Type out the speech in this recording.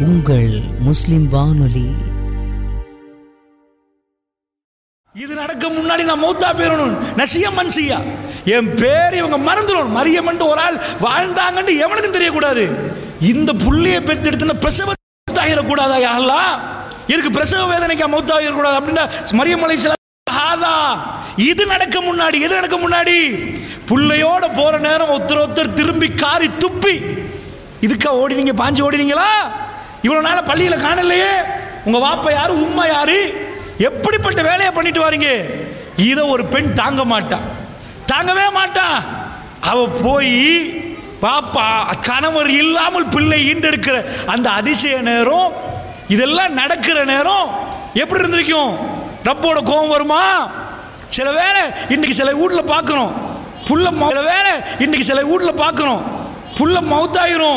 உங்கள் முஸ்லிம் வானொலி இது நடக்க முன்னாடி நான் மௌத்தா போயிடணும் நசியா மன்சியா என் பேர் இவங்க மறந்துடணும் மரியமன்ட்டு ஒரு ஆள் வாழ்ந்தாங்கன்னு எவனுக்கும் தெரியக்கூடாது இந்த புள்ளைய பெத்தெடுத்துன பிரசவ ஆகிடக்கூடாதா யாரெல்லாம் இதுக்கு பிரசவ வேதனைக்கா மௌத்தாகிடக்கூடாது அப்படின்னா மரியம் ஹாதா இது நடக்க முன்னாடி எது நடக்க முன்னாடி புள்ளையோட போற நேரம் ஒருத்தர் ஒருத்தர் திரும்பி காரி துப்பி இதுக்கா ஓடினீங்க பாஞ்சு ஓடினீங்களா இவ்வளவு நாள பள்ளியில காணலையே உங்க வாப்பா யாரு உம்மா யாரு எப்படிப்பட்ட வேலையை பண்ணிட்டு வாரீங்க இதை ஒரு பெண் தாங்க மாட்டா தாங்கவே மாட்டா அவ போய் பாப்பா கணவர் இல்லாமல் பிள்ளை ஈண்டெடுக்கிற அந்த அதிசய நேரம் இதெல்லாம் நடக்கிற நேரம் எப்படி இருந்திருக்கும் ரப்போட கோபம் வருமா சில வேளை இன்னைக்கு சில வீட்டில் பார்க்குறோம் புள்ள மௌ- சில வேளை இன்னைக்கு சில வீட்டில் பார்க்குறோம் புள்ள மவுத்தாயிரும்